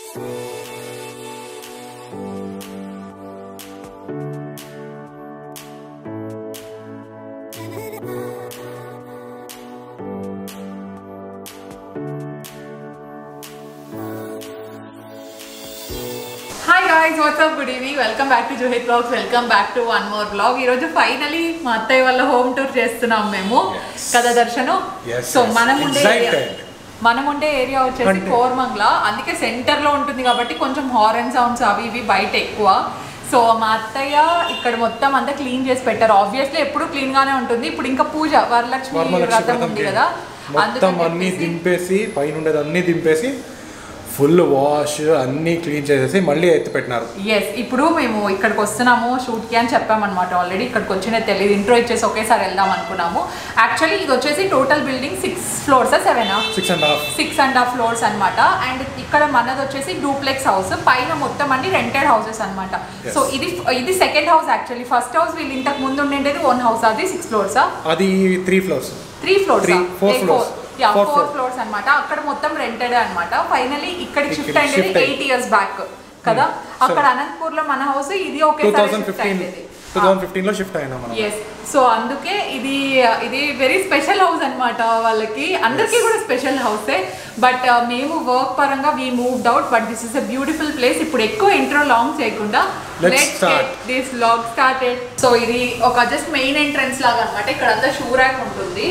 Hi guys what's up good evening welcome back to Johith blogs welcome back to one more blog ఈ రోజు finally మా అత్తయ్య వాళ్ళ home tour చేస్తున్నాం మేము కదా దర్శనం Yes, సో yes. మనం ఉండే Excited. area- మనం ఉండే ఏరియా వచ్చేసి అంటే- కోర్మంగ్లా అందుకే సెంటర్ లో ఉంటుంది కాబట్టి కొంచెం హారన్ సౌండ్స్ అవి ఇవి బయట ఎక్కువ సో మా అత్తయ్య ఇక్కడ మొత్తం అంతా క్లీన్ చేసి పెట్టారు ఆబ్వియస్లీ ఎప్పుడు క్లీన్ గానే ఉంటుంది ఇప్పుడు ఇంకా పూజ వరలక్ష్మి వరమలక్ష్మి వ్రతం వ్రతం ఉంది కి కదా మొత్తం అందుకని అన్ని చెప్పేసి- దింపేసి పైన ఉండేది అన్ని దింపేసి ఫుల్ వాష్ అన్ని క్లీన్ చేసేసి మళ్ళీ ఎత్తి పెట్టినారు ఎస్ ఇప్పుడు మేము ఇక్కడికి వస్తున్నాము షూట్ కి అని చెప్పామన్నమాట ఆల్రెడీ ఇక్కడికి వచ్చిన తెలియదు ఇంట్రో ఇచ్చేసి ఒకేసారి వెళ్దాం అనుకున్నాము యాక్చువల్లీ ఇది వచ్చేసి టోటల్ బిల్డింగ్ సిక్స్ ఫ్లోర్స్ సెవెనా six and half six and half floors అన్నమాట అండ్ ఇక్కడ మనది వచ్చేసి డూప్లెక్స్ హౌస్ పైన మొత్తం అన్ని రెంటెడ్ హౌసెస్ అన్నమాట Yes. సో ఇది ఇది second house actually first house వీళ్ళు ఇంతకు ముందు ఉండేది ఓన్ హౌస్ అది సిక్స్ ఫ్లోర్సా అది three floors three floors Three, four floors. Yeah Four four floors. Floors అన్నమాట అక్కడ మొత్తం రెంటెడ్ అన్నమాట ఫైనలీ ఇక్కడికి షిఫ్ట్ ఇక్కడికి అయ్యేది shift అయ్యి- ఎయిట్ ఇయర్స్ బ్యాక్ కదా Hmm. అక్కడ So- అనంతపూర్ లో మన హౌస్ ఇది టూ ఒకేసారి థౌసండ్ షిఫ్ట్ ఫిఫ్టీన్ అయ్యేది టూ థౌసండ్ ఫిఫ్టీన్ లో షిఫ్ట్ అయినా మనం ఎస్ సో అందుకే ఇది ఇది వెరీ స్పెషల్ హౌస్ అన్నమాట వాళ్ళకి అందరికీ కూడా స్పెషల్ హౌసే బట్ మేము వర్క్ పరంగా we moved out but this is a beautiful place ఇప్పుడు ఎక్కువ ఇంట్రో లాంగ్ చేయకుండా Let's start. This log started so ఇది ఒక జస్ట్ మెయిన్ ఎంట్రన్స్ లాగా అన్నమాట ఇక్కడ అంతా షూ ర్యాక్ ఉంటుంది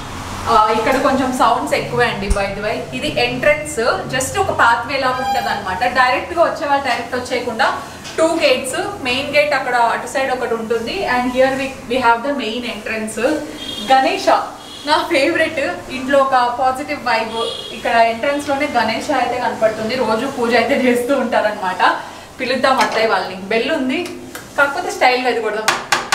ఆ, ఇక్కడ కొంచెం సౌండ్స్ ఎక్కువే అండి బై ది వై ఇది ఎంట్రన్స్ జస్ట్ ఒక పాత్వే లాగా ఉంటుంది అనమాట డైరెక్ట్ గా వచ్చే వాళ్ళు డైరెక్ట్ వచ్చేయకుండా టూ గేట్స్ మెయిన్ గేట్ అక్కడ అటు సైడ్ ఒకటి ఉంటుంది and here we we have the main entrance Ganesha నా ఫేవరెట్ ఇంట్లో ఒక పాజిటివ్ వైబ్ ఇక్కడ ఎంట్రన్స్ లోనే గణేష అయితే కనపడుతుంది రోజు పూజ అయితే చేస్తూ ఉంటారనమాట పిలుద్దాం అత్తయ్య వాళ్ళని బెల్ ఉంది కాకపోతే స్టైల్గా అది కొడదాం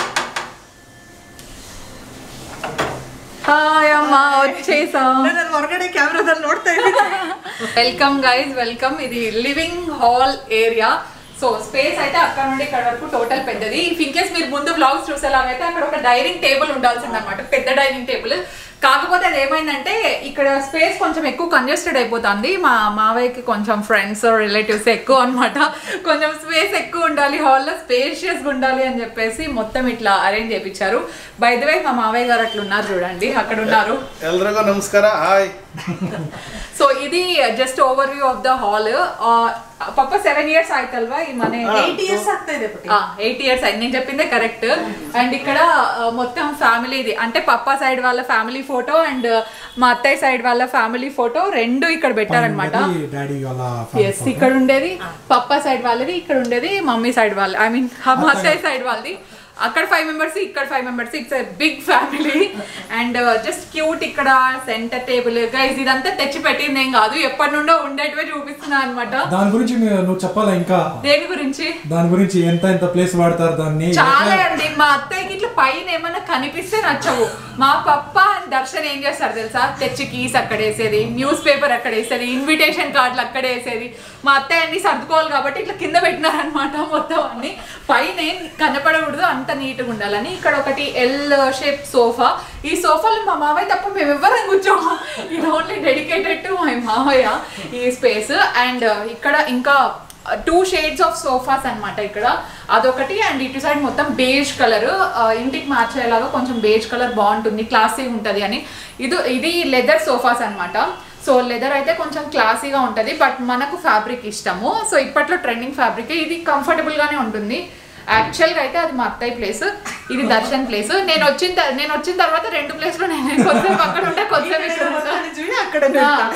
హాయ్ అమ్మా వచ్చేసాం ನಾನು ಹೊರಗಡೆ ಕ್ಯಾಮ್ರಾದಲ್ಲಿ ನೋಡ್ತಾ ಇದ್ದೀನಿ వెల్కమ్ గైజ్ వెల్కమ్ ఇది living hall area so space అయితే అక్కడ నుండి ఇక్కడ వరకు టోటల్ పెద్దది ఇఫ్ ఇన్ కేస్ మీరు ముందు బ్లాగ్స్ చూసేలాగైతే అక్కడ ఒక డైనింగ్ టేబుల్ ఉండాల్సింది అనమాట పెద్ద డైనింగ్ టేబుల్ కాకపోతే అది ఏమైందంటే ఇక్కడ స్పేస్ కొంచెం ఎక్కువ కంజెస్టెడ్ అయిపోతుంది మా మావయ్యకి కొంచెం ఫ్రెండ్స్ రిలేటివ్స్ ఎక్కువ అన్నమాట కొంచెం స్పేస్ ఎక్కువ ఉండాలి హాల్లో స్పేషియస్గా ఉండాలి అని చెప్పేసి మొత్తం ఇట్లా అరేంజ్ చేయించారు బై ద వే మా మావయ్య గారు అట్లా ఉన్నారు చూడండి అక్కడ ఉన్నారు ಎಲ್ರಿಗೂ ನಮಸ್ಕಾರ ಹಾಯ್ ಸೊ ಇದು just overview of the hall ಪಪ್ಪ ಸೆವೆನ್ ಇಯರ್ಸ್ ಆಯ್ತಲ್ವಾ ಈ ಮನೆ ಏಟ್ ಇಯರ್ಸ್ ಆಗ್ತಾ ಇದೆ ಪುಟ್ಟಿ ఎయిట్ ఇయర్స్ అయింది నేను చెప్పిందే కరెక్ట్ అండ్ ఇక్కడ ఆ, మొత్తం ఫ్యామిలీది అంటే పప్ప సైడ్ వాళ్ళ ఫ్యామిలీ ఫోటో అండ్ మా అత్తయ్య సైడ్ వాళ్ళ ఫ్యామిలీ ఫోటో రెండు ఇక్కడ పెట్టారనమాట డాడీ వాళ్ళ ఎస్ ఇక్కడ ఉండేది పప్ప సైడ్ వాళ్ళది ఇక్కడ ఉండేది మమ్మీ సైడ్ వాళ్ళు ఐ మీన్ మా అత్తయ్య సైడ్ వాళ్ళది అక్కడ ఫైవ్ మెంబర్స్ ఇక్కడ five members it's big family and just cute ఇక్కడ సెంటర్ టేబుల్ గైజ్ ఇదంతా తెచ్చి పెట్టింది ఏం కాదు ఎప్పటి నుండో ఉండేటివే చూపిస్తున్నా అనమాట దాని గురించి మీ- నువ్వు చెప్పాలా ఇంకా దేని గురించి దాని గురించి ఎంత ఎంత ప్లేస్ వాడతారు దాన్ని చాలా అండి మా అత్తయ్యకి ఇట్లా పైన ఏమన్నా కనిపిస్తే నచ్చవు మా పప్ప and దర్శన్ ఏం చేస్తారు తెలుసా తెచ్చి కీస్ అక్కడ వేసేది న్యూస్ పేపర్ అక్కడ వేసేది ఇన్విటేషన్ కార్డులు అక్కడ వేసేది మా అత్తయ్య అన్ని సర్దుకోవాలి కాబట్టి ఇట్లా కింద పెట్టినారనమాట మొత్తం అన్ని పైన ఏం కనపడకూడదు అంత నీట్గా ఉండాలని ఇక్కడ ఒకటి ఎల్ షేప్ సోఫా ఈ సోఫాలో మా మావయ్య తప్ప మేము ఎవరం కూర్చోము ఇది ఓన్లీ డెడికేటెడ్ టు మై మావయ్య ఈ స్పేస్ అండ్ ఇక్కడ ఇంకా టూ షేడ్స్ ఆఫ్ సోఫాస్ అన్నమాట ఇక్కడ అదొకటి అండ్ ఇటు సైడ్ మొత్తం బేజ్ కలర్ ఇంటికి మార్చేలాగా కొంచెం బేజ్ కలర్ బాగుంటుంది క్లాసీ ఉంటుంది అని ఇది ఇది లెదర్ సోఫాస్ అన్నమాట సో లెదర్ అయితే కొంచెం క్లాసీగా ఉంటుంది బట్ మనకు ఫ్యాబ్రిక్ ఇష్టము సో ఇప్పట్లో ట్రెండింగ్ ఫ్యాబ్రిక్ ఇది comfortable గానే ఉంటుంది యాక్చువల్గా అయితే అది మా అత్తయ్య ప్లేస్ ఇది దర్శన్ ప్లేస్ నేను వచ్చిన త- నేను వచ్చిన తర్వాత రెండు ప్లేస్లో నేను కొద్దిసేపు అక్కడ ఉంటే కొద్దిసేపు ఇక్కడ ఉంటా. చూడి అక్కడ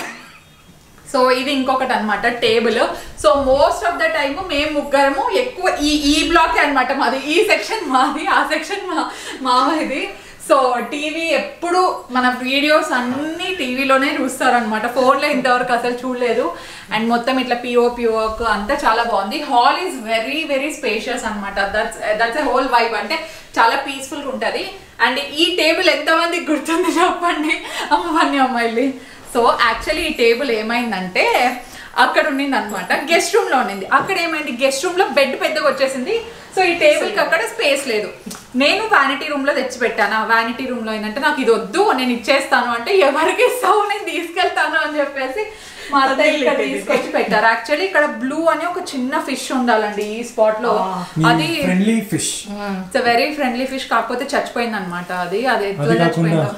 సో ఇది ఇంకొకటి అన్నమాట table so most of the time మేము ముగ్గురము ఎక్కువ ఈ ఈ బ్లాక్ అన్నమాట మాది ఈ సెక్షన్ మాది ఆ సెక్షన్ మా మాది సో టీవీ ఎప్పుడు మన వీడియోస్ అన్ని టీవీలోనే చూస్తారనమాట ఫోన్లో ఇంతవరకు అసలు చూడలేదు అండ్ మొత్తం ఇట్లా పిఓపి వర్క్ అంతా చాలా బాగుంది hall is very very spacious అనమాట that's that's a whole vibe అంటే చాలా పీస్ఫుల్గా ఉంటుంది అండ్ ఈ టేబుల్ ఎంతమందికి గుర్తుంది చెప్పండి అమ్మవన్నీ అమ్మాయిలు సో యాక్చువల్లీ ఈ టేబుల్ ఏమైందంటే అక్కడ ఉండింది అనమాట గెస్ట్ రూమ్ లో ఉండింది అక్కడ ఏమైంది గెస్ట్ రూమ్ లో బెడ్ పెద్దగా వచ్చేసింది సో ఈ టేబుల్ కి అక్కడ స్పేస్ లేదు నేను వ్యానిటీ రూమ్ లో తెచ్చి పెట్టాను ఆ వ్యానిటీ రూమ్ లో ఏంటంటే నాకు ఇది వద్దు నేను ఇచ్చేస్తాను అంటే ఎవరికి ఇస్తావు నేను తీసుకెళ్తాను అని చెప్పేసి మా అత్త ఇక్కడ తీసుకొచ్చి పెట్టారు యాక్చువల్లీ ఇక్కడ బ్లూ అని ఒక చిన్న ఫిష్ ఉండాలండి ఈ స్పాట్ లో అది friendly fish it's very friendly fish కాకపోతే చచ్చిపోయింది అనమాట అది అది ఎట్లా అది కాకుండా చచ్చిపోయిందో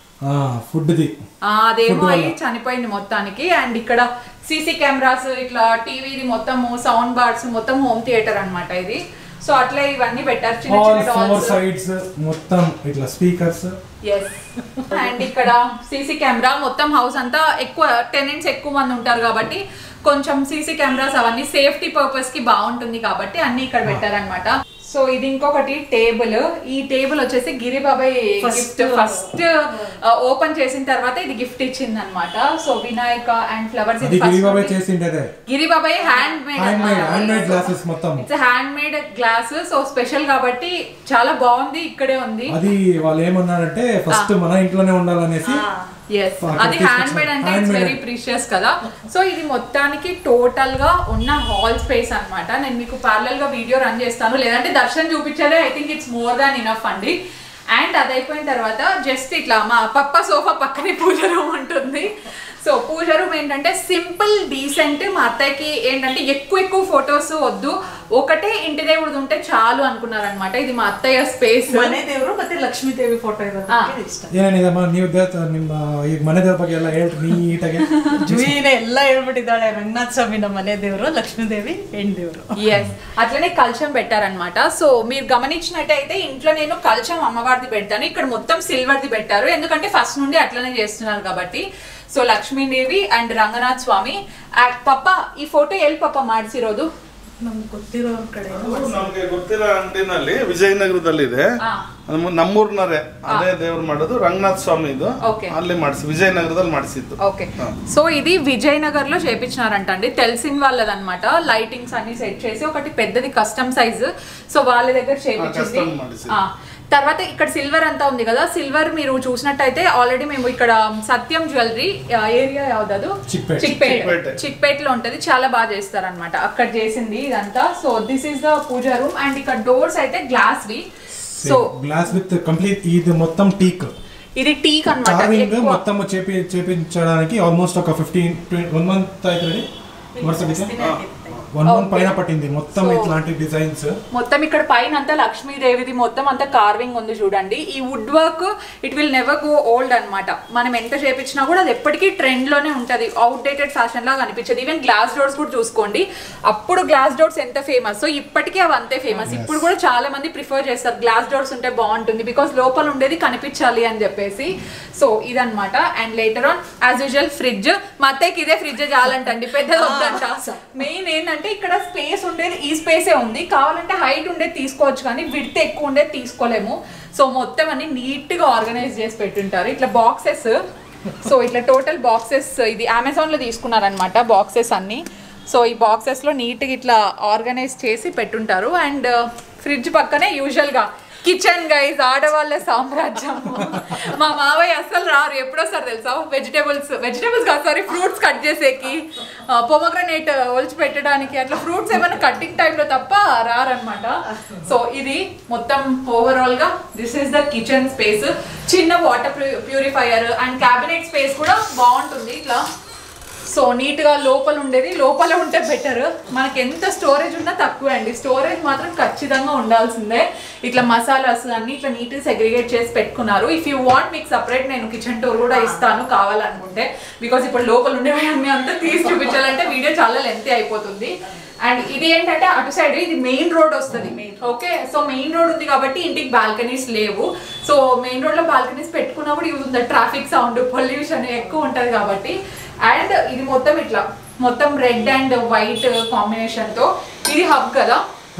ఫుడ్ది ఆ, అదేమో అయి చనిపోయింది మొత్తానికి అండ్ ఇక్కడ సీసీ కెమెరాస్ ఇట్లా టీవీది మొత్తం సౌండ్ బార్స్ మొత్తం హోమ్ థియేటర్ అన్నమాట ఇది సో అట్లా ఇవన్నీ పెట్టారు చిన్న ఆల్ చిన్న ఫోర్ డాల్స్ సైడ్స్ మొత్తం ఇట్లా స్పీకర్స్ ఎస్ అండ్ ఇక్కడ సీసీ కెమెరా మొత్తం హౌస్ అంతా ఎక్కువ టెనెంట్స్ ఎక్కువ మంది ఉంటారు కాబట్టి కొంచెం సీసీ కెమెరాస్ అవన్నీ సేఫ్టీ పర్పస్ కి బాగుంటుంది కాబట్టి అన్ని ఇక్కడ పెట్టారనమాట సో ఇది ఇంకొకటి టేబుల్ ఈ టేబుల్ వచ్చేసి గిరిబాబాయ్ గిఫ్ట్ ఫస్ట్ ఓపెన్ చేసిన తర్వాత ఇది గిఫ్ట్ ఇచ్చింది అనమాట సో వినాయక అండ్ ఫ్లవర్స్ అది గిరిబాబాయ్ చేసిండేదే Giribabai hand handmade handmade made glasses మొత్తం it's handmade glass so special కాబట్టి చాలా బాగుంది ఇక్కడే ఉంది అది వాళ్ళు ఏమన్నారంటే ఫస్ట్ మన ఇంట్లోనే ఉండాలనేసి ఎస్ అక్కడ అది హ్యాండ్ మేడ్ తీసుకొచ్చాం. అంటే Handmade. ఇట్స్ వెరీ ప్రీషియస్ కదా సో ఇది మొత్తానికి టోటల్ గా ఉన్న హాల్ స్పేస్ అన్నమాట నేను మీకు ప్యారలల్ గా వీడియో రన్ చేస్తాను లేదంటే దర్శనం చూపించాలి I think it's more than enough అండి అండ్ అది అయిపోయిన తర్వాత జస్ట్ ఇట్లా మా పప్ప సోఫా పక్కనే పూజ రూమ్ ఉంటుంది సో పూజ రూమ్ ఏంటంటే సింపుల్ డీసెంట్ మా అత్తయ్యకి ఏంటంటే ఎక్కువ ఎక్కువ ఫొటోస్ వద్దు ఒకటే ఇంటి దేవుడు ఉంటే చాలు అనుకున్నారనమాట ఇది మా అత్తయ్య స్పేస్ ಮನೆ ದೇವರು ಮತ್ತೆ ಲಕ್ಷ್ಮೀ ದೇವಿ ಫೋಟೋ ಇರೋದು ಹಾ. ನನಗೆ ಇಷ್ಟ ಏನೇನಿದಮ್ಮ ನೀವು ದೇವತ ನಿಮ್ಮ ಈಗ ಮನೆ ದೇವ್ರ ಬಗ್ಗೆ ಎಲ್ಲ ಹೇಳ್ರಿ ನೀಟಾಗಿ ಜುಯಿನೇ ಎಲ್ಲ ಹೇಳ್ಬಿಟ್ಟಿದ್ದಾಳೆ ರಂಗನಾಥ ಸ್ವಾಮಿ ನಮ್ಮ ಮನೆ ದೇವರು ಲಕ್ಷ್ಮೀ ದೇವಿ ಹೆಣ್ ದೇವರು ఎస్ అట్లనే కలశం పెట్టారనమాట సో మీరు గమనించినట్టయితే ఇంట్లో నేను కలశం అమ్మవారిది పెడతాను ఇక్కడ మొత్తం సిల్వర్ది పెట్టారు ఎందుకంటే ఫస్ట్ నుండి అట్లనే చేస్తున్నారు కాబట్టి సో లక్ష్మీదేవి అండ్ రంగనాథ్ స్వామి ఆ, పప్ప ఈ ఫోటೋ ಎಲ್ಲಿ ಪಪ್ಪ ಮಾಡಿಸಿರೋದು ನಮ್ಗೆ ಗೊತ್ತಿರೋರ್ ಕಡೆ ಅದು ನಮ್ಗೆ ಗೊತ್ತಿರೋ ಅಂಗಡಿನಲ್ಲಿ ವಿಜಯನಗರದಲ್ಲಿದೆ ಹಾ. ಅದು ನಮ್ಮೂರ್ನರೇ ಅದೇ ದೇವ್ರು ಮಾಡೋದು ರಂಗನಾಥ ಸ್ವಾಮಿ ಇದು Okay. ಅಲ್ಲಿ ಮಾಡಿಸಿ ವಿಜಯನಗರದಲ್ಲಿ ಮಾಡಿಸಿದ್ದು ఓకే సో ఇది విజయనగర్ లో చేపించినారంట అండి తెలిసిన వాళ్ళదన్నమాట లైటింగ్స్ అన్ని సెట్ చేసి ఒకటి పెద్దది కస్టమ్ సైజ్ సో వాళ్ళ దగ్గర చేపించింది custom ಮಾಡಿಸಿ. ఆ, తర్వాత ఇక్కడ సిల్వర్ అంతా ఉంది కదా సిల్వర్ మీరు చూసినట్టయితే ఆల్రెడీ మేము ఇక్కడ సత్యం జ్యువెలరీ ఏరియా యాವ್ದದು చిక్పేట్. చిక్పేట్ చిక్పేట్. చిక్పేట్ లో ఉంటది చాలా బాగా చేస్తారన్నమాట అక్కడ చేసింది ఇదంతా so this is the puja room and ఇక్కడ డోర్స్ అయితే గ్లాస్ వి సో గ్లాస్ విత్ కంప్లీట్ ఇది మొత్తం టీక్ ఇది టీక్ కార్వింగ్ అనమాట మొత్తం చేపి చేపించడానికి ఆల్మోస్ట్ ఒక ఫిఫ్టీన్ వన్ మంత్ అవుతుంది వరుసగా వన్ మంత్ పైన పట్టింది మొత్తం So- ఇట్లాంటి డిజైన్స్ మొత్తం ఇక్కడ పైన అంతా లక్ష్మీదేవిది మొత్తం అంతా కార్వింగ్ ఉంది చూడండి ఈ wood work it will never go old అన్నమాట మనం ఎంత చేపించినా కూడా అది ఎప్పటికీ ట్రెండ్ లోనే ఉంటది అవుట్ డేటెడ్ ఫ్యాషన్ లాగా అనిపించదు ఈవెన్ గ్లాస్ డోర్స్ కూడా చూసుకోండి అప్పుడు గ్లాస్ డోర్స్ ఎంత ఫేమస్ సో ఇప్పటికీ అవి అంతే ఫేమస్ ఇప్పుడు కూడా చాలా మంది ప్రిఫర్ చేస్తారు గ్లాస్ డోర్స్ ఉంటే బాగుంటుంది బికాస్ లోపల ఉండేది కనిపించాలి అని చెప్పేసి సో ఇదన్నమాట and later on as usual fridge మా అత్తయ్యకి ఇదే ఫ్రిడ్జ్ చాలంటండి పెద్దది వద్దంట మెయిన్ ఏంటంటే ఇక్కడ స్పేస్ ఉండేది ఈ స్పేసే ఉంది కావాలంటే హైట్ ఉండేది తీసుకోవచ్చు కానీ విడ్త్ ఎక్కువ ఉండేది తీసుకోలేము సో మొత్తం అన్ని నీట్ గా ఆర్గనైజ్ చేసి పెట్టుంటారు ఇట్లా బాక్సెస్ సో ఇట్లా టోటల్ బాక్సెస్ ఇది అమెజాన్ లో తీసుకున్నారనమాట బాక్సెస్ అన్ని సో ఈ బాక్సెస్ లో నీట్ గా ఇట్లా ఆర్గనైజ్ చేసి పెట్టుంటారు అండ్ ఫ్రిడ్జ్ పక్కనే యూజువల్ గా కిచెన్ గైజ్ ఆడవాళ్ళ సామ్రాజ్యం మా మావయ్య అస్సలు రారు ఎప్పుడొస్తారు తెలుసా వెజిటేబుల్స్ వెజిటేబుల్స్ కాదు సారీ ఫ్రూట్స్ కట్ చేసేకి పొమగ్రనేట్ ఒలిచి పెట్టడానికి అట్లా ఫ్రూట్స్ ఏమైనా కట్టింగ్ టైంలో తప్ప రారనమాట సో ఇది మొత్తం ఓవరాల్ గా this is the kitchen space చిన్న water purifier and cabinet space కూడా బాగుంటుంది ఇట్లా సో నీట్ గా లోపల ఉండేది లోపల ఉంటే బెటర్ మనకి ఎంత స్టోరేజ్ ఉన్నా తక్కువే అండి స్టోరేజ్ మాత్రం ఖచ్చితంగా ఉండాల్సిందే ఇట్లా మసాలాస్ అన్ని ఇట్లా నీట్ సెగ్రిగేట్ చేసి పెట్టుకున్నారు ఇఫ్ యూ వాంట్ మీకు సపరేట్ నేను కిచెన్ టూర్ కూడా ఇస్తాను కావాలనుకుంటే బికాస్ ఇప్పుడు లోపల ఉండేవి అన్ని అంతా తీసి చూపించాలంటే వీడియో చాలా లెంతీ అయిపోతుంది అండ్ ఇది ఏంటంటే అటు సైడ్ ఇది మెయిన్ రోడ్ వస్తుంది ఓకే సో మెయిన్ రోడ్ ఉంది కాబట్టి ఇంటికి బాల్కనీస్ లేవు సో మెయిన్ రోడ్ లో బాల్కనీస్ పెట్టుకున్నప్పుడు యూజ్ ఉంది ట్రాఫిక్ సౌండ్ పొల్యూషన్ ఎక్కువ ఉంటది కాబట్టి అండ్ ఇది మొత్తం ఇట్లా మొత్తం రెడ్ అండ్ వైట్ కాంబినేషన్ తో ఇది హబ్ కదా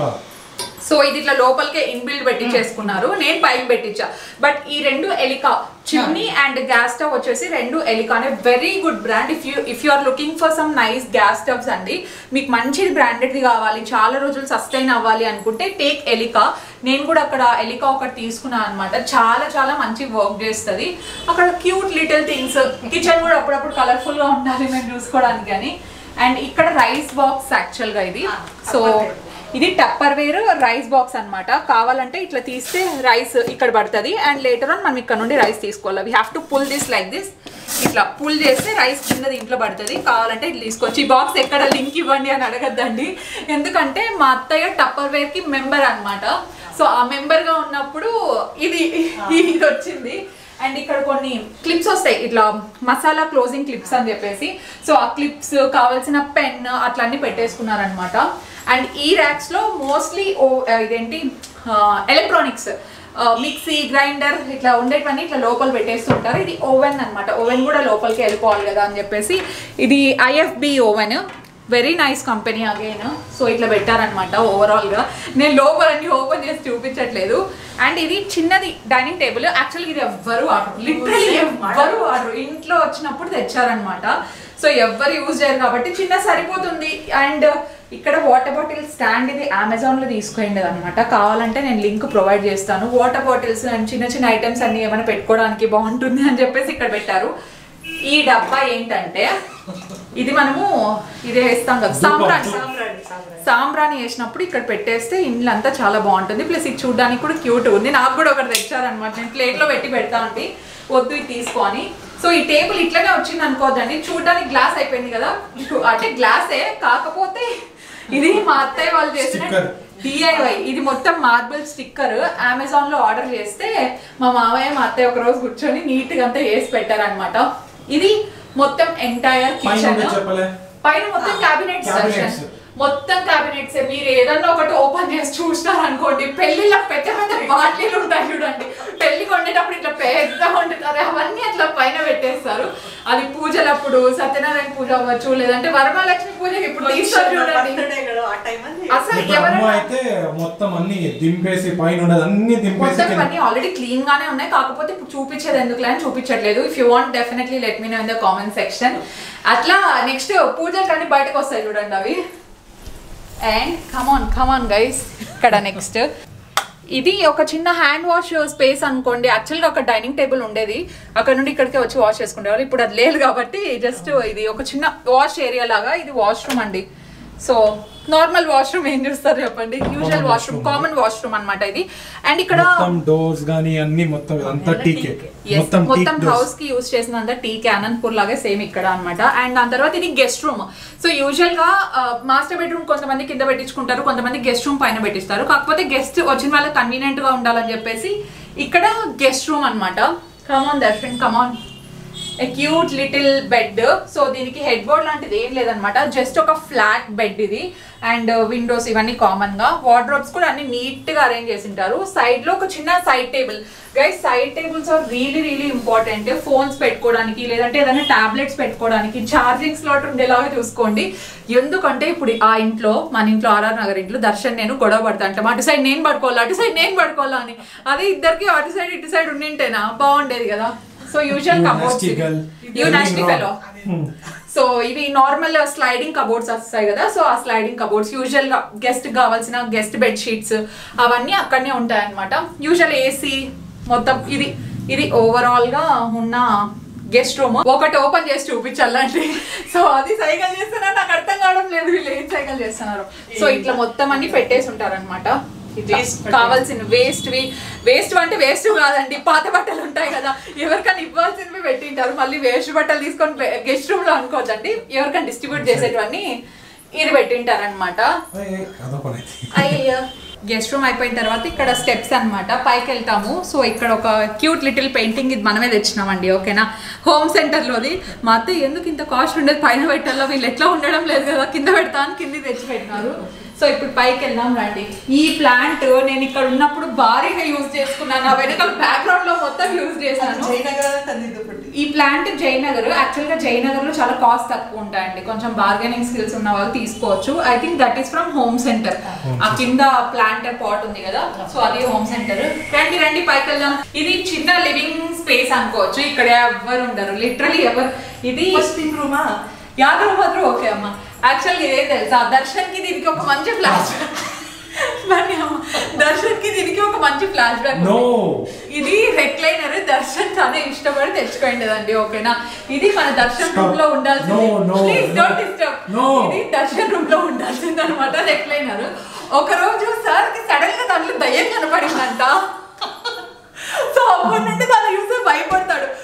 సో ఇది ఇట్లా లోపలికే ఇన్బిల్డ్ పెట్టి చేసుకున్నారు నేను పైకి పెట్టించా బట్ ఈ రెండు Elica chimney and gas stove వచ్చేసి రెండు ఎలికా అనే very good brand if you if you are looking for some nice gas stoves అండి మీకు మంచి బ్రాండెడ్ది కావాలి చాలా రోజులు సస్టైన్ అవ్వాలి అనుకుంటే టేక్ ఎలికా నేను కూడా అక్కడ ఎలికా ఒకటి తీసుకున్నాను అనమాట చాలా చాలా మంచి వర్క్ చేస్తుంది అక్కడ క్యూట్ లిటిల్ థింగ్స్ కిచెన్ కూడా అప్పుడప్పుడు కలర్ఫుల్ గా ఉండాలి మేము చూసుకోవడానికి అని అండ్ ఇక్కడ రైస్ బాక్స్ యాక్చువల్ గా ఇది సో ఇది టప్పర్ వేర్ రైస్ బాక్స్ అన్నమాట కావాలంటే ఇట్లా తీస్తే రైస్ ఇక్కడ పడుతుంది అండ్ లేటర్ ఆన్ మనం ఇక్కడ నుండి రైస్ తీసుకోవాలి we have to pull this like this ఇట్లా పుల్ చేస్తే రైస్ కింద దీంట్లో పడుతుంది కావాలంటే ఇట్లా తీసుకొచ్చి ఈ బాక్స్ ఎక్కడ లింక్ ఇవ్వండి అని అడగద్దండి ఎందుకంటే మా అత్తయ్య టప్పర్ వేర్ కి మెంబర్ అన్నమాట సో ఆ మెంబర్ గా ఉన్నప్పుడు ఇది ఇది వచ్చింది అండ్ ఇక్కడ కొన్ని క్లిప్స్ వస్తాయి ఇట్లా మసాలా క్లోజింగ్ క్లిప్స్ అని చెప్పేసి సో ఆ క్లిప్స్ కావాల్సిన పెన్ అట్లా అన్ని పెట్టేసుకున్నారనమాట అండ్ ఈ ర్యాక్స్ లో మోస్ట్లీ ఓ ఇదేంటి ఎలక్ట్రానిక్స్ మిక్సీ గ్రైండర్ ఇట్లా ఉండేటివన్నీ ఇట్లా లోపల పెట్టేస్తుంటారు ఇది ఓవెన్ అన్నమాట ఓవెన్ కూడా లోపలికి వెళ్ళిపోవాలి కదా అని చెప్పేసి ఇది IFB oven very nice company again so ఇట్లా పెట్టారనమాట ఓవరాల్గా నేను లోపల అన్ని ఓపెన్ చేసి చూపించట్లేదు అండ్ ఇది చిన్నది డైనింగ్ టేబుల్ యాక్చువల్గా ఇది ఎవ్వరు వాడరు లిటరలీ ఎవ్వరు వాడరు ఇంట్లో వచ్చినప్పుడు తెచ్చారనమాట సో ఎవ్వరు యూజ్ చేయరు కాబట్టి చిన్న సరిపోతుంది అండ్ ఇక్కడ వాటర్ బాటిల్ స్టాండ్ ఇది అమెజాన్ లో తీసుకుంది అనమాట కావాలంటే నేను లింక్ ప్రొవైడ్ చేస్తాను వాటర్ బాటిల్స్ అండ్ చిన్న చిన్న ఐటమ్స్ అన్ని ఏమైనా పెట్టుకోవడానికి బాగుంటుంది అని చెప్పేసి ఇక్కడ పెట్టారు ఈ డబ్బా ఏంటంటే ఇది మనము ఇదే వేస్తాం కదా సాంబ్రాణి సాంబ్రాణి వేసినప్పుడు ఇక్కడ పెట్టేస్తే ఇండ్లు అంతా చాలా బాగుంటుంది ప్లస్ ఇది చూడడానికి కూడా క్యూట్ ఉంది నాకు కూడా ఒకటి తెచ్చారనమాట నేను ప్లేట్లో పెట్టి పెడతా ఉంటే వద్దు ఇది తీసుకొని సో ఈ టేబుల్ ఇట్లానే వచ్చింది అనుకోవద్దండి చూడడానికి గ్లాస్ అయిపోయింది కదా అంటే గ్లాసే కాకపోతే ఇది మా అత్తయ్య వాళ్ళు చేసిన Sticker. డిఐవై ఇది మొత్తం మార్బుల్ స్టిక్కర్ అమెజాన్ లో ఆర్డర్ చేస్తే మా మామయ్య మా అత్తయ్య ఒక రోజు కూర్చొని నీట్ గా అంతా వేసి పెట్టారనమాట ఇది మొత్తం ఎంటైర్ పైన కిచెన్ ఉండేది చెప్పలే పైన మొత్తం క్యాబినెట్స్ Cabinets. మొత్తం క్యాబినెట్స్ మీరు ఏదన్నా ఒకటి ఓపెన్ చేసి చూసినారు అనుకోండి పెళ్లిలో పెద్ద పెద్ద బాటిల్ ఉంటాయి చూడండి పెళ్లి కొండేటప్పుడు ఇట్లా పెద్ద వండుతారు అవన్నీ అట్లా పైన పెట్టేస్తారు అది పూజలప్పుడు సత్యనారాయణ పూజ అవ్వచ్చు లేదంటే వరమహాలక్ష్మి పూజకి ఇప్పుడు తీస్తారు చూడండి అసలు ఇప్పుడు అమ్మ ఎవరైనా అయితే మొత్తం అన్ని దింపేసి పైన ఉండదు అన్ని దింపేసి మొత్తం కింద- ఇవన్నీ ఆల్రెడీ క్లీన్ గానే ఉన్నాయి కాకపోతే ఇప్పుడు చూపించేది ఎందుకు అని చూపించట్లేదు if you want definitely let me know in the comment section అట్లా నెక్స్ట్ పూజలు కానీ బయటకు వస్తాయి చూడండి అవి అండ్ కమాన్ కమాన్ గైస్ ఇక్కడ నెక్స్ట్ ఇది ఒక చిన్న హ్యాండ్ వాష్ స్పేస్ అనుకోండి యాక్చువల్గా ఒక డైనింగ్ టేబుల్ ఉండేది అక్కడ నుండి ఇక్కడికి వచ్చి వాష్ చేసుకునేవాళ్ళు ఇప్పుడు అది లేదు కాబట్టి జస్ట్ ఇది ఒక చిన్న వాష్ ఏరియా లాగా ఇది వాష్రూమ్ అండి సో నార్మల్ వాష్రూమ్ ఏం చూస్తారు చెప్పండి usual washroom washroom. Common washroom అన్నమాట ఇది అండ్ ఇక్కడ మొత్తం డోర్స్ గానీ అన్ని మొత్తం అంతా టీకే Yes, మొత్తం మొత్తం టీక్ హౌస్ కి యూస్ చేసినంత టీ ఆనంద్పూర్ లాగే సేమ్ ఇక్కడ అన్నమాట అండ్ దాని తర్వాత ఇది గెస్ట్ రూమ్ సో యూజువల్ గా మాస్టర్ బెడ్రూమ్ కొంతమంది కింద పెట్టించుకుంటారు కొంతమంది గెస్ట్ రూమ్ పైన పెట్టిస్తారు కాకపోతే గెస్ట్ వచ్చిన వాళ్ళకి కన్వీనియంట్ గా ఉండాలని చెప్పేసి ఇక్కడ గెస్ట్ రూమ్ అన్నమాట come on Darshan come on a cute little bed so దీనికి హెడ్ బోర్డ్ లాంటిది ఏం లేదనమాట జస్ట్ ఒక ఫ్లాట్ బెడ్ ఇది అండ్ విండోస్ ఇవన్నీ కామన్ గా వార్డ్రోబ్స్ కూడా అన్ని నీట్ గా అరేంజ్ చేసి ఉంటారు సైడ్ లో ఒక చిన్న side table guys side tables are really really important phones పెట్టుకోవడానికి లేదంటే ఏదైనా టాబ్లెట్స్ పెట్టుకోవడానికి ఛార్జింగ్ స్లాట్ ఉండేలాగా చూసుకోండి ఎందుకంటే ఇప్పుడు ఆ ఇంట్లో మన ఇంట్లో ఆర్ఆర్ నగర్ ఇంట్లో దర్శన్ నేను గొడవ పడతా అంటాం అటు సైడ్ నేను పడుకోవాలా అటు సైడ్ నేను పడుకోవాలా అని అదే ఇద్దరికి అటు సైడ్ ఇటు సైడ్ ఉండింటేనా బాగుండేది కదా so usual You cupboards nasty girl. You nasty Wrong. Fellow so ఇవి నార్మల్ స్లైడింగ్ కబోర్డ్స్ వస్తాయి కదా సో ఆ స్లైడింగ్ కబోర్డ్స్ యూజువల్ గా గెస్ట్ కావాల్సిన గెస్ట్ బెడ్ షీట్స్ అవన్నీ అక్కడనే ఉంటాయి అనమాట యూజువల్ ఏసీ మొత్తం ఇది ఇది ఓవరాల్ గా ఉన్న గెస్ట్ రూమ్ ఒకటి ఓపెన్ చేసి చూపించాలంటే సో అది సైకిల్ చేస్తున్నారు నాకు అర్థం కావడం లేదు వీళ్ళు ఏం సైకిల్ చేస్తున్నారు సో ఇట్లా మొత్తం అన్ని పెట్టేసి ఉంటారు అనమాట Waste కావాల్సిన వేస్ట్ వి వేస్ట్ అంటే వేస్ట్ కాదండి పాత బట్టలు ఉంటాయి కదా ఎవరికైనా ఇవ్వాల్సినవి పెట్టింటారు మళ్ళీ వేస్ట్ బట్టలు తీసుకొని గెస్ట్ రూమ్ లో అనుకోవద్దండి ఎవరికైనా డిస్ట్రిబ్యూట్ చేసేటివన్నీ ఇది పెట్టింటారు అనమాట ఏయ్, అదొక పని. అయ్యో గెస్ట్ రూమ్ అయిపోయిన తర్వాత ఇక్కడ స్టెప్స్ అన్నమాట పైకి వెళ్తాము సో ఇక్కడ ఒక క్యూట్ లిటిల్ పెయింటింగ్ ఇది మనమే తెచ్చినామండి ఓకేనా హోమ్ సెంటర్లోది మా అత్త ఎందుకు ఇంత కాస్ట్ ఉండేది పైన పెట్టాలో వీళ్ళు ఎట్లా ఉండడం లేదు కదా కింద పెడతా అని కింద తెచ్చి పెట్టినారు సో ఇప్పుడు పైకి వెళ్దాం రండి ఈ ప్లాంట్ నేను ఇక్కడ ఉన్నప్పుడు భారీగా యూజ్ చేసుకున్నాను నా వెనకాల బ్యాక్గ్రౌండ్ లో మొత్తం యూజ్ చేశాను ఈ ప్లాంట్ జయనగర్ యాక్చువల్ గా జయనగర్ లో చాలా కాస్ట్ తక్కువ ఉంటాయండి కొంచెం బార్గెనింగ్ స్కిల్స్ ఉన్న వాళ్ళు తీసుకోవచ్చు I think that is from home center ఆ కింద ప్లాంట్ పాట్ ఉంది కదా సో అది హోమ్ సెంటర్ రండి రండి పైకి వెళ్దాం ఇది చిన్న లివింగ్ స్పేస్ అనుకోవచ్చు ఇక్కడ ఎవరు ఉండరు లిటరలీ ఎవరు ఇది రూమా యాదవ్ మాత్రం ఓకే అమ్మ యాక్చువల్గా ఇదేం తెలుసా దర్శన్ కి దీనికి ఒక మంచి ఫ్లాష్ దర్శన్ కి దీనికి ఒక మంచి ఫ్లాష్ బ్యాక్ No. ఇది రెక్లైనర్ దర్శన్ చాలా ఇష్టపడి తెచ్చుకోండి ఓకేనా ఇది మన దర్శన్ Stop. రూమ్ లో ఉండాల్సింది No, no, please no. Don't disturb No. ఇది దర్శన్ రూమ్ లో ఉండాల్సింది అనమాట రెక్లైనర్ ఒక రోజు సార్ కి సడన్ గా దాంట్లో దయ్యం కనపడిందంట సో అప్పటి నుండి దాన్ని చూసి భయపడతాడు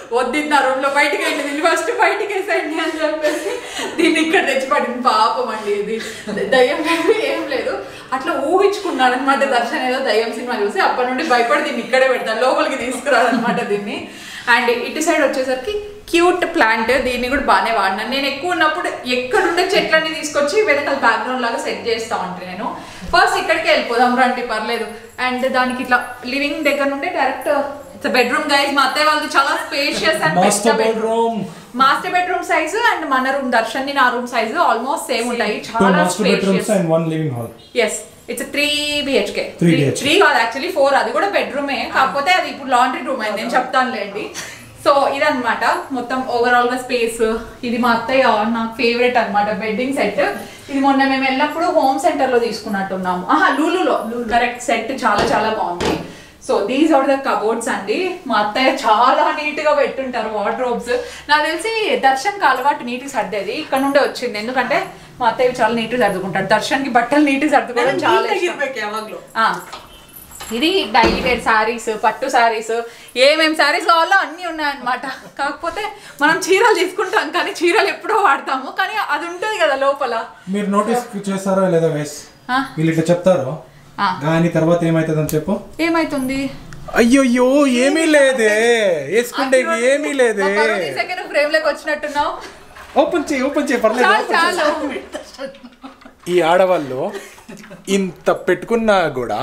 వద్దింది ఆ రూమ్ లో బయటికి వెళ్ళి దీన్ని ఫస్ట్ బయటికి వేసేయండి అని చెప్పేసి దీన్ని ఇక్కడ తెచ్చిపడింది పాపం అండి ఇది దయ్యం లేదు ఏం లేదు అట్లా ఊహించుకున్నాడు అనమాట దర్శన్ ఏదో దయ్యం సినిమా చూసి అప్పటి నుండి భయపడి దీన్ని ఇక్కడే పెడతాను లోపలికి తీసుకురాడు అనమాట దీన్ని అండ్ ఇటు సైడ్ వచ్చేసరికి క్యూట్ ప్లాంట్ దీన్ని కూడా బాగానే వాడినాను నేను ఎక్కువ ఉన్నప్పుడు ఎక్కడుండే చెట్లన్నీ తీసుకొచ్చి వెనకాల బ్యాక్గ్రౌండ్ లాగా సెట్ చేస్తా ఉంటాను నేను ఫస్ట్ ఇక్కడికి వెళ్ళిపోదాం రండి పర్లేదు అండ్ దానికి ఇట్లా లివింగ్ దగ్గర నుండి డైరెక్ట్ ఇట్స్ బెడ్రూమ్ గైస్ మా అత్తయ్య వాళ్ళది చాలా spacious and master bedroom master bedroom size and మన రూమ్ దర్శన్ నా రూమ్ సైజు ఆల్మోస్ట్ సేమ్ ఉంటాయి టూ చాలా master bedrooms spacious and one living hall yes it's three BHK 3 BHK. Three కాదు actually four అది కూడా బెడ్రూమే కాకపోతే అది ఇప్పుడు లాండ్రీ రూమ్ అయింది నేను చెప్తానులేండి సో ఇదన్నమాట మొత్తం ఓవరాల్ గా స్పేస్ ఇది మా అత్తయ్య నాకు ఫేవరెట్ అన్నమాట బెడ్డింగ్ సెట్ ఇది మొన్న మేము వెళ్ళినప్పుడు హోమ్ సెంటర్ లో తీసుకున్నట్టున్నాము ఆహా లూలులో కరెక్ట్ సెట్ చాలా చాలా బాగుంది so these are the cupboards అండి మా అత్తయ్య చాలా నీట్ గా పెట్టుంటారు వార్డ్రోబ్స్ నాకు తెలిసి దర్శన్ కి అలవాటు నీట్ సర్దేది ఇక్కడ నుండే వచ్చింది ఎందుకంటే మా అత్తయ్య చాలా నీట్ సర్దుకుంటాడు దర్శన్ కి బట్టలు నీట్ సర్దుకోవడం చాలా ఇష్టం ఇర్ಬೇಕು ಯಾವಾಗ್ಲೂ ఆ, ఇది డైలీ వేర్ శారీస్ పట్టు శారీస్ ఏమేం శారీస్ కావాలో అన్నీ ఉన్నాయన్నమాట కాకపోతే మనం చీరలు తీసుకుంటాం కానీ చీరలు ఎప్పుడో వాడతాము కానీ అది ఉంటుంది కదా లోపల మీరు నోటీస్ చేస్తారో లేదా వేస్ ఆ, వీళ్ళు ఇట్లా చెప్తారు ఆ. కానీ తర్వాత ఏమైతుందని చెప్పు ఏమైతుంది అయ్యయ్యో ఏమీ లేదే వేసుకుంటే ఏమీ లేదే సెకండ్ ఫ్రేమ్ లోకి వచ్చినట్టున్నావు ఓపెన్ చేయి ఓపెన్ చేయి పర్లేదు చాలు open చేయి. చాలు ఈ ఆడవాళ్ళు ఇంత పెట్టుకున్నా కూడా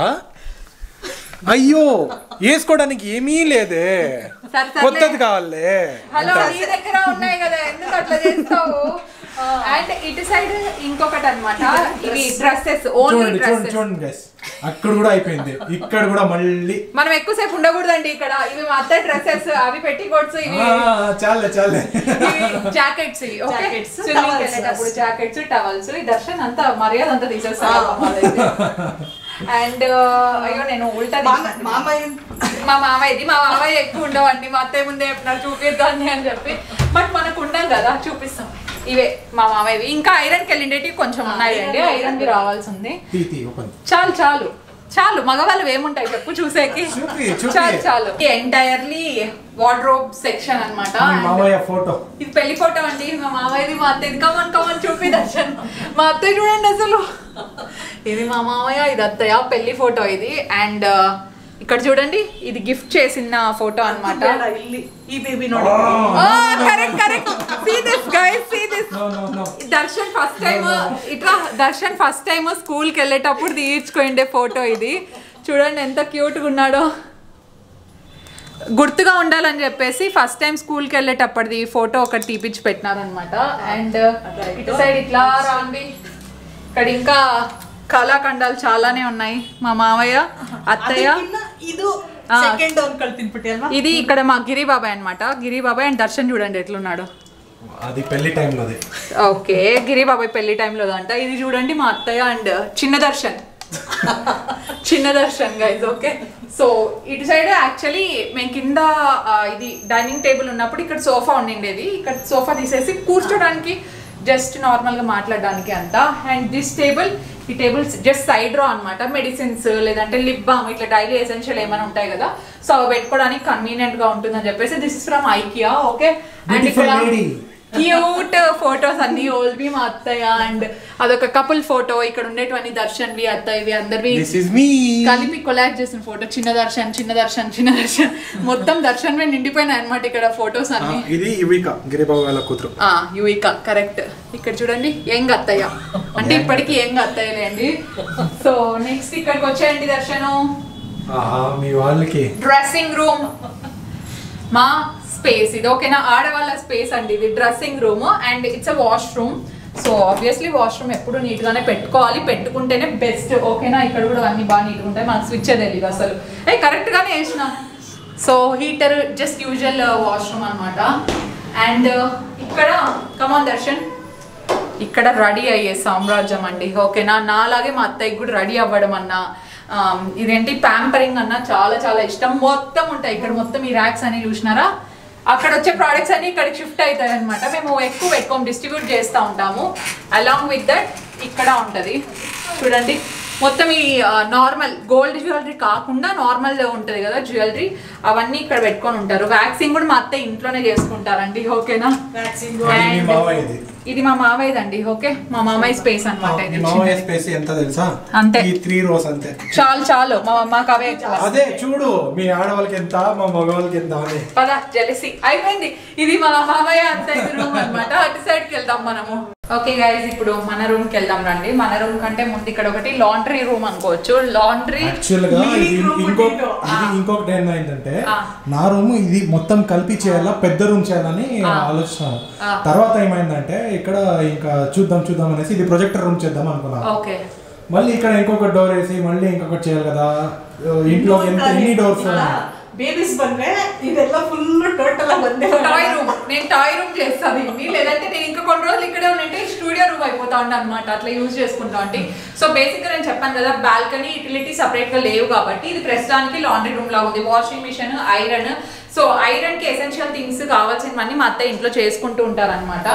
అయ్యో వేసుకోవడానికి ఏమీ లేదే సరే, సర్లే. కొత్తది కావాలే హలో నీ దగ్గర ఉన్నాయి కదా ఎందుకు అట్లా చేస్తావు అండ్ ఇటు సైడ్ ఇంకొకటి అన్నమాట ఇవి డ్రెస్సెస్ ఓన్లీ చూడండి చూడండి డ్రెస్సెస్ చూడండి గైస్ అక్కడ కూడా అయిపోయింది ఇక్కడ కూడా మళ్ళీ మనం ఎక్కువసేపు ఉండకూడదండి ఇక్కడ ఇవి మా అత్త డ్రెస్సెస్ అవి పెట్టి కొట్స్ ఇవి ఆ, చాలే చాలే జాకెట్స్ ఇవి ఓకే Jackets, స్విమ్మింగ్ towels. వెళ్ళేటప్పుడు జాకెట్స్ టవల్స్ ఈ దర్శన్ అంతా మర్యాద అంతా తీసేస్తాను అండ్ అయ్యో నేను ఉల్టా తీసినట్టు. మామయ్య మా మామయ్యది మా మామయ్య ఎక్కువ ఉండవండి మా అత్తయ్య ముందే చెప్పినారు చూపిద్దాన్ని అని చెప్పి బట్ మనకు ఉండం కదా చూపిస్తాం ఇవే మా మామయ్యవి ఇంకా ఐరన్కి వెళ్ళిండేటివి కొంచెం ఉన్నాయండి ఐరన్కి రావాల్సి ఉంది తీ తీ ఓపెన్ చాలు చాలు చాలు మగవాళ్ళు ఏముంటాయి చెప్పు చూసేకి చూపి, చూపి. చాలు చాలు ఎంటైర్లీ వార్డ్రోబ్ సెక్షన్ అన్నమాట మీ మామయ్య ఫోటో ఇది పెళ్లి ఫోటో అండి మా మామయ్యది మా అత్తయ్యది కమన్ కమన్ చూపి దర్శన్ మా అత్తయ్య చూడండి అసలు ఇది మా మామయ్య ఇది అత్తయ్య పెళ్లి ఫోటో ఇది అండ్ ఇక్కడ చూడండి ఇది గిఫ్ట్ చేసిన ఫోటో అన్నమాట ಬೇಡ ಇಲ್ಲಿ ಈ ಬೇಬಿ ನೋಡಿ correct correct see this guys see this no no no Darshan first time ఇట్లా దర్శన్ ఫస్ట్ టైం స్కూల్కి వెళ్ళేటప్పుడు తీయించుకోండే ఫోటో ఇది చూడండి ఎంత క్యూట్గా ఉన్నాడో గుర్తుగా ఉండాలని చెప్పేసి ఫస్ట్ టైం స్కూల్కి వెళ్ళేటప్పటిది ఫోటో ఒకటి తీపిచ్చి పెట్టినారనమాట అండ్ ఇటు సైడ్ ఇట్లా రాండి ఇక్కడ ఇంకా కళాఖండాలు చాలానే ఉన్నాయి మా మావయ్య అత్తయ్య ಅದಕ್ಕಿನ್ನ ಇದು ಆ. ಸೆಕೆಂಡ್ ಅವ್ನ್ ಕಳ್ತಿನ್ಬಿಟ್ಟಿ ಅಲ್ವಾ ఇది ఇక్కడ మా గిరి బాబాయ్ అనమాట గిరి బాబాయ్ అండ్ దర్శన్ చూడండి ఎట్లున్నాడు అది పెళ్లి టైంలోది ఓకే గిరి బాబాయ్ పెళ్లి టైంలో అంట ఇది చూడండి మా అత్తయ్య అండ్ చిన్న దర్శన్ చిన్న దర్శన్ గైజ్ ఓకే సో ఇటు సైడ్ యాక్చువల్లీ మేము కింద ఆ, ఇది డైనింగ్ టేబుల్ ఉన్నప్పుడు ఇక్కడ సోఫా ఉండిండేది ఇక్కడ సోఫా తీసేసి కూర్చోడానికి జస్ట్ నార్మల్గా మాట్లాడడానికి అంతా అండ్ దిస్ టేబుల్ ఈ టేబుల్ జస్ట్ సైడ్ రా అనమాట మెడిసిన్స్ లేదంటే లిప్ బామ్ ఇట్లా డైలీ ఎసెన్షియల్ ఏమైనా ఉంటాయి కదా సో అవి పెట్టుకోవడానికి కన్వీనియంట్ గా ఉంటుందని చెప్పేసి this is from IKEA okay and Beautiful ఇక్కడ lady. క్యూట్ ఫొటోస్ అన్ని ఓల్వి మా అత్తయ్య అండ్ అదొక కపుల్ ఫోటో ఇక్కడ ఉండేటువంటి దర్శన్వి అత్తయ్యవి అందరివి దిస్ ఇస్ మీ కలిపి కొలాబ్ చేసిన ఫోటో చిన్న దర్శన్ చిన్న దర్శన్ చిన్న దర్శన్ మొత్తం దర్శన్ మీద నిండిపోయినాయి అనమాట ఇక్కడ ఫొటోస్ అన్ని ఇది ఇవిక గిరిబాబు వాళ్ళ కూతురు ఆ యువిక కరెక్ట్ ఇక్కడ చూడండి యంగ్ అత్తయ్య అంటే ఇప్పటికి యంగ్ అత్తయ్యలేండి సో నెక్స్ట్ ఇక్కడికి వచ్చేయండి దర్శనం ఆహా మీ వాళ్ళకి డ్రెస్సింగ్ రూమ్ మా స్పేస్ ఇది ఓకేనా ఆడవాళ్ళ స్పేస్ అండి ఇది dressing room and it's a washroom so obviously washroom ఎప్పుడు నీట్ గానే పెట్టుకోవాలి పెట్టుకుంటేనే బెస్ట్ ఓకేనా ఇక్కడ కూడా అన్ని బాగా నీట్గా ఉంటాయి మనకు స్విచ్ తెలియదు అసలు ఏ కరెక్ట్ గానే వేసిన so heater just usual washroom అన్నమాట అండ్ ఇక్కడ కమాన్ దర్శన్ ఇక్కడ రెడీ అయ్యే సామ్రాజ్యం అండి ఓకేనా నాలాగే మా అత్తయ్యకి కూడా రెడీ అవ్వడం అన్నా ఆమ్, ఇదేంటి ప్యాంపరింగ్ అన్న చాలా చాలా ఇష్టం మొత్తం ఉంటాయి ఇక్కడ మొత్తం ఈ ర్యాక్స్ అని చూసినారా అక్కడ వచ్చే ప్రోడక్ట్స్ అన్ని ఇక్కడికి షిఫ్ట్ అవుతాయి అనమాట మేము ఎక్కువ ఎక్కువ డిస్ట్రిబ్యూట్ చేస్తూ ఉంటాము అలాంగ్ విత్ దట్ ఇక్కడ ఉంటుంది చూడండి మొత్తం ఈ నార్మల్ గోల్డ్ జ్యువెలరీ కాకుండా నార్మల్ ఉంటుంది కదా జ్యువెలరీ అవన్నీ ఇక్కడ పెట్టుకొని ఉంటారు వ్యాక్సింగ్ కూడా మా అత్త ఇంట్లోనే చేసుకుంటారండి ఓకేనా వ్యాక్సిన్ ఇది మీ And మావయ్యది ఇది మా మావయ్యదండి ఓకే మా మామయ్య స్పేస్ అనమాట మీ ఇది మావయ్య చిన్నది. స్పేస్ ఎంత తెలుసా అంతే. ఈ త్రీ రోస్ అంతే చాలు చాలు మా మాకు అవే ఎక్కువ అదే చూడు మీ ఆడవాళ్ళకి ఎంత మా మగవాళ్ళకి ఎంత అని పద జెలసి అయిపోయింది ఇది మా మామయ్య అంత ఇది రూమ్ అనమాట అటు సైడ్ కి వెళ్దాం మనము ఓకే గైస్ ఇప్పుడు మన రూమ్ కి వెళ్దాం రండి మన రూమ్ కంటే ముందు ఇక్కడ ఒకటి లాండ్రీ రూమ్ అనుకోవచ్చు లాండ్రీ యాక్చువల్ గా ఇది Living room ఇంకో దీంట్లో. ఇది ఇంకొకటి ఏంటంటే ఆ. నా రూమ్ ఇది మొత్తం కలిపి చేయాలా పెద్ద రూమ్ చేయాలని ఆలోచన ఆ. తర్వాత ఏమైందంటే ఇక్కడ ఇంకా చూద్దాం చూద్దాం అనేసి ఇది ప్రొజెక్టర్ రూమ్ చేద్దాం అనుకున్నాను ఓకే మళ్ళీ ఇక్కడ ఇంకొక డోర్ వేసి మళ్ళీ ఇంకొకటి చేయాలి కదా ఇంట్లో ఎంత ఎన్ని డోర్స్ ಬೇಬೀಸ್ ಬಂದ್ರೆ ಇದೆಲ್ಲ ಫುಲ್ ಟೋಟಲ್ ಬಂದೇ టాయ్ రూమ్ నేను టాయ్ రూమ్ చేస్తాను ఇన్ని లేదంటే నేను ఇంకా కొన్ని రోజులు ఇక్కడే ఉంటే స్టూడియో రూమ్ అయిపోతా ఉండే అనమాట అట్లా యూజ్ చేసుకుంటా ఉంటే సో బేసిక్ గా నేను చెప్పాను కదా బాల్కనీ యూటిలిటీ సపరేట్ గా లేవు కాబట్టి ఇది ప్రస్తుతానికి లాండ్రీ రూమ్ లా ఉంది washing machine iron so iron కి ఎసెన్షియల్ థింగ్స్ కావాల్సినవన్నీ మా అత్త ఇంట్లో చేసుకుంటూ ఉంటారన్నమాట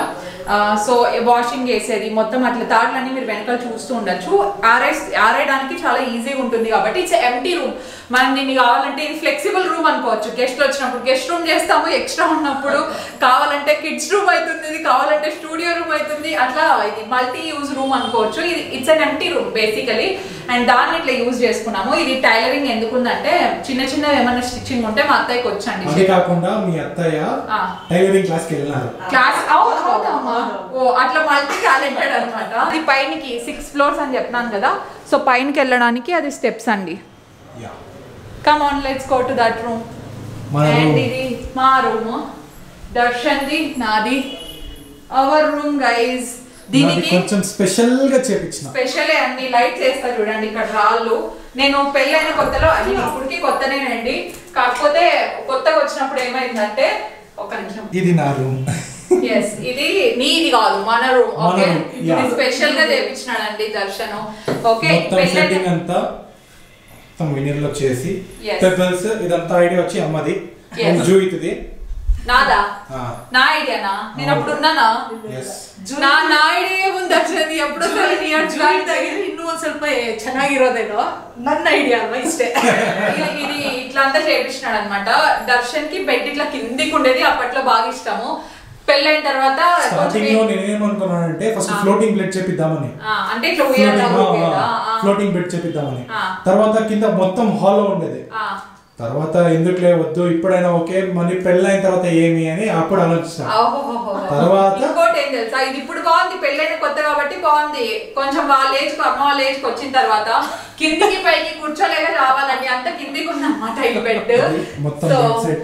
సో వాషింగ్ చేసేది మొత్తం అట్లా తాడులన్నీ మీరు వెనకాల చూస్తూ ఉండొచ్చు ఆరే ఆరేయడానికి చాలా ఈజీగా ఉంటుంది కాబట్టి ఇట్స్ ఎంటీ రూమ్ మనం దీన్ని కావాలంటే ఇది ఫ్లెక్సిబుల్ రూమ్ అనుకోవచ్చు గెస్ట్లు వచ్చినప్పుడు గెస్ట్ రూమ్ చేస్తాము ఎక్స్ట్రా ఉన్నప్పుడు కావాలంటే కిడ్స్ రూమ్ అవుతుంది ఇది కావాలంటే స్టూడియో రూమ్ అవుతుంది అట్లా ఇది మల్టీ యూజ్ రూమ్ అనుకోవచ్చు ఇది it's an empty room basically and దాన్ని ఇట్లా యూజ్ చేసుకున్నాము ఇది టైలరింగ్ ఎందుకుందంటే చిన్న చిన్న ఏమైనా స్టిచ్చింగ్ ఉంటే మా అత్తయ్యకి వచ్చండి అది కాకుండా మీ అత్తయ్య ఆ. టైలరింగ్ క్లాస్ కి వెళ్ళినారు క్లాస్ అవునమ్మా ఓ అట్లా మల్టీ టాలెంటెడ్ అనమాట అది పైనకి సిక్స్ ఫ్లోర్స్ అని చెప్పినాను కదా సో పైనకి వెళ్ళడానికి అది స్టెప్స్ అండి Yeah. Come on let's go to that room మన అండ్ room. ఇది మా రూమ్ దర్శన్ది నాది అవర్ రూమ్ గైజ్ నాది దీనికి కొంచెం స్పెషల్ గా చేపించిన స్పెషల్ అన్ని లైట్స్ వేస్తా చూడండి ఇక్కడ రాళ్ళు నేను పెళ్ళైన కొత్తలో అది ఇప్పటికి కొత్తనేనండి కాకపోతే కొత్తగా వచ్చినప్పుడు ఏమైందంటే ఒక నిమిషం ఇది నా రూమ్ ఎస్ ఇది నీది కాదు మన రూమ్ మన ఓకే room, ఇది yeah. స్పెషల్ గా చేపించినాడండి దర్శనం ఓకే మొత్తం సెట్టింగ్ అంతా మొత్తం వినీర్ లో చేసి Yes. పెబల్స్ ఇదంతా ఐడియా వచ్చి అమ్మది Yes. అండ్ జూ ఇది నాదా నా ఐడియానా నేను అప్పుడు ఉన్నానా ఎస్ నా నా ఐడియా ఏముంది దర్శనం ఎప్పుడు ಜಾಯಿಂಟ್ ಇನ್ನೂ ಒಂದ್ ಸ್ವಲ್ಪ ಚೆನ್ನಾಗಿರೋದೇನೋ ನನ್ನ ಐಡಿಯಾ ಅಲ್ವಾ ಇಷ್ಟೇ ఇది ఇది ఇట్లా అంతా చేపించినాడు అనమాట దర్శన్ కి బెడ్ ఇట్లా కిందికి ఉండేది అప్పట్లో బాగా ఇష్టము పెళ్ళైన తర్వాత కొంచెం స్టార్టింగ్ లో నేనేమనుకున్నానంటే ఫస్ట్ ఆ. ఫ్లోటింగ్ బెడ్ చేపిద్దామని ఆ, అంటే ఇట్లా ఉయ్యాల ఊగేదా? ఆ, ఫ్లోటింగ్ బెడ్ చేపిద్దామని ఆ. తర్వాత కింద మొత్తం హాల్లో ఉండేది ఆ, తర్వాత ఎందుకులే వద్దు ఇప్పుడైనా ఓకే మళ్ళీ పెళ్ళైన తర్వాత ఏమి అని అప్పుడు ఆలోచిస్తాను ఓహోహోహో. తర్వాత? ఇంకోటి ఏం తెలుసా ఇది ఇప్పుడు బాగుంది పెళ్ళైన కొత్త కాబట్టి బాగుంది కొంచెం వాళ్ళ ఏజ్ కు అమ్మ వాళ్ళ ఏజ్ కి వచ్చిన తర్వాత కిందికి పైకి కూర్చోలేక రావాలండి అంత కిందికి ఉందన్నమాట ఈ బెడ్ మొత్తం so bed set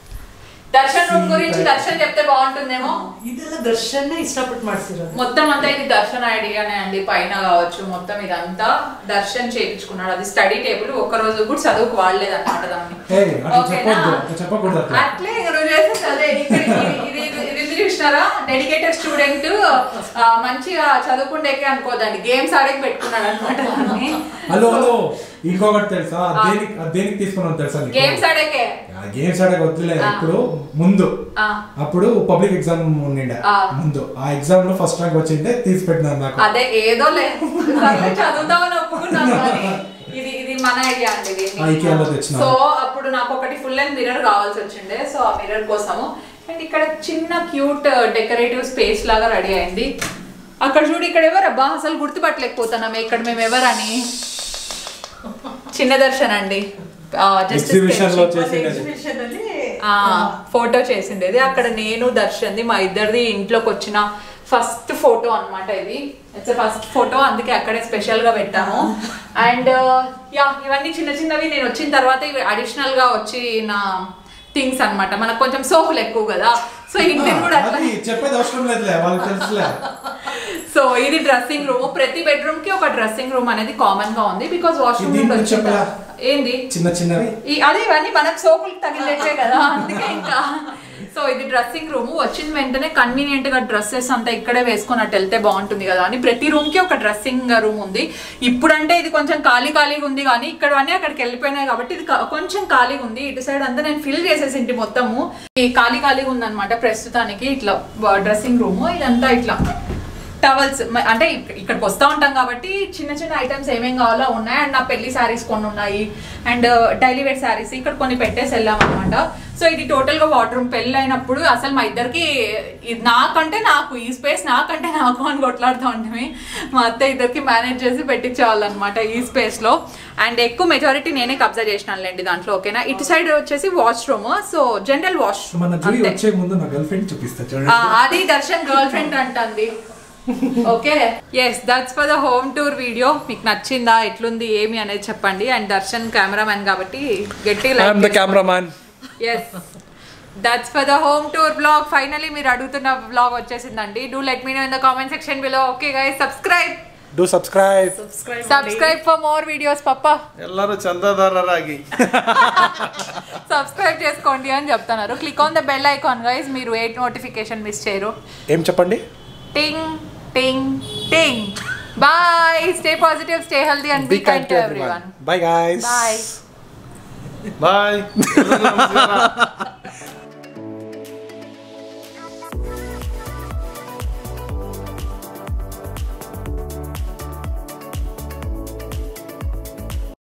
Darshan room గురించి దర్శన్ చెప్తే బాగుంటుందేమో ಇದೆಲ್ಲ ದರ್ಶನ್ನೇ ಇಷ್ಟಪಟ್ಟು ಮಾಡ್ಸಿರೋದು మొత్తం అంతా ఇది దర్శన్ ఐడియానే అండి పైన కావచ్చు మొత్తం ఇదంతా దర్శన్ చేయించుకున్నాడు అది స్టడీ టేబుల్ ఒక్క రోజు కూడా చదువుకు వాడలేదు అనమాట దాన్ని ఏయ్, అట్లా ఓకేనా? చెప్పొద్దు, అట్లా చెప్పకూడదు అట్లా. అట్లే ఇంక నువ్వు చేసేది అదే ఇక్కడ ఇది- ఇది ఇది- ఇది ఉంది చూసినారా డెడికేటెడ్ స్టూడెంట్ మంచిగా చదువుకుండేకే అనుకోదండి గేమ్స్ ఆడేకి పెట్టుకున్నాడు అనమాట దాన్ని హలో హలో ఇంకొకటి తెలుసా అది దేనికి అది దేనికి తీసుకున్నాను తెలుసా నీకు? గేమ్స్ ఆడేకే ఆ గేమ్స్ ఆడక వద్దులే ఆ. ఇప్పుడు ముందు ఆ. అప్పుడు పబ్లిక్ ఎగ్జామ్ ఉండిండే ఆ. ముందు ఆ ఎగ్జామ్ లో ఫస్ట్ ర్యాంక్ వచ్చింటే తీసి పెట్టినారు నాకు అదే ఏదో లేదు సర్లే చదువుతామని ఒప్పుకున్నాను కానీ ఇది ఇది మన ఐడియా అండి ఇది ఆ, IKEA లో తెచ్చినారు. సో అప్పుడు నాకు ఒకటి ఫుల్ అండ్ మిర్రర్ కావాల్సి వచ్చిండే సో ఆ మిర్రర్ కోసము అండ్ ఇక్కడ చిన్న క్యూట్ డెకరేటివ్ స్పేస్ లాగా రెడీ అయింది అక్కడ చూడు ఇక్కడ ఎవరబ్బా అసలు గుర్తుపట్టలేకపోతున్నాం ఇక్కడ మేము ఎవరని చిన్న దర్శన్ అండి జస్ట్ ఎగ్జిబిషన్ లో చేసిండే ಎಕ್ಸಿಬಿಷನ್ ಅಲ್ಲಿ ఆ ఫోటో చేసిండేది అక్కడ నేను దర్శన్ది మా ఇద్దరిది ఇంట్లోకి వచ్చిన ఫస్ట్ ఫోటో అన్నమాట ఇది ఇట్స్ ఫస్ట్ ఫోటో అందుకే అక్కడే స్పెషల్ గా పెట్టాము అండ్ యా ఇవన్నీ చిన్న చిన్నవి నేను వచ్చిన తర్వాత ఇవి అడిషనల్ గా వచ్చిన థింగ్స్ అన్నమాట మనకు కొంచెం సోపులు ఎక్కువ కదా సో ఇంటికి కూడా అట్లా అది చెప్పేది అవసరం లేదులే వాళ్ళకి తెలుసులే సో ఇది డ్రెస్సింగ్ రూమ్ ప్రతి బెడ్రూమ్ కి ఒక డ్రెస్సింగ్ రూమ్ అనేది కామన్ గా ఉంది బికాస్ వాష్రూమ్ ఇది నువ్వు చెప్పలా? ఏంది చిన్న చిన్నవి ఈ అదే ఇవన్నీ మనకు సోకులు తగిలేటే కదా అందుకే ఇంకా సో ఇది డ్రెస్సింగ్ రూమ్ వచ్చిన వెంటనే కన్వీనియంట్ గా డ్రెస్సెస్ అంతా ఇక్కడే వేసుకొని అటు వెళ్తే బాగుంటుంది కదా అని ప్రతి రూమ్ కి ఒక డ్రెస్సింగ్ రూమ్ ఉంది ఇప్పుడంటే ఇది కొంచెం ఖాళీ ఖాళీగా ఉంది కానీ ఇక్కడ అన్నీ అక్కడికి వెళ్ళిపోయినాయి కాబట్టి ఇది కా- కొంచెం ఖాళీగా ఉంది ఇటు సైడ్ అంతా నేను ఫిల్ చేసేసి ఇంటి మొత్తము ఈ ఖాళీ ఖాళీగా ఉందన్నమాట ప్రస్తుతానికి ఇట్లా డ్రెస్సింగ్ రూమ్ ఇదంతా ఇట్లా టవల్స్ అంటే ఇక్- ఇక్కడికి వస్తూ ఉంటాం కాబట్టి చిన్న చిన్న ఐటమ్స్ ఏమేం కావాలో ఉన్నాయి అండ్ నా పెళ్లి శారీస్ కొన్ని ఉన్నాయి అండ్ డైలీ వేర్ శారీస్ ఇక్కడ కొన్ని పెట్టేసి వెళ్ళాం అనమాట సో ఇది టోటల్ గా వాటర్ రూమ్ పెళ్ళి అయినప్పుడు అసలు మా ఇద్దరికి ఇది నాకంటే నాకు ఈ స్పేస్ నాకంటే నాకు అని కొట్లాడుతూ ఉంటామే మా అత్త ఇద్దరికి మేనేజ్ చేసి పెట్టించేవాళ్ళనమాట ఈ స్పేస్ లో అండ్ ఎక్కువ మెజారిటీ నేనే కబ్జా చేసినానులేండి దాంట్లో ఓకేనా ఇటు సైడ్ వచ్చేసి wash room so general wash మన జూయి వచ్చే ముందు నా గర్ల్ ఫ్రెండ్ చూపిస్తా ఆ, చూడండి అది దర్శన్ గర్ల్ ఫ్రెండ్ అంటుంది okay yes that's for the home tour video మీకు నచ్చిందా ఎట్లుంది ఏమి అనేది చెప్పండి అండ్ దర్శన్ కెమెరామెన్ కాబట్టి గట్టి I'm the cameraman yes that's for the home tour vlog finally మీరు అడుగుతున్న బ్లాగ్ వచ్చేసిందండి do let me know in the comment section below okay guys subscribe do subscribe subscribe for more videos పప్ప ಎಲ್ಲರೂ ಚಂದಾದಾರರಾಗಿ subscribe చేసుకోండి అని చెప్తున్నారు click on the bell icon guys మీరు ఏ నోటిఫికేషన్ మిస్ చేయరు ఏం చెప్పండి టింగ్ టింగ్ టింగ్ bye stay positive stay healthy and be kind to everyone bye guys bye bye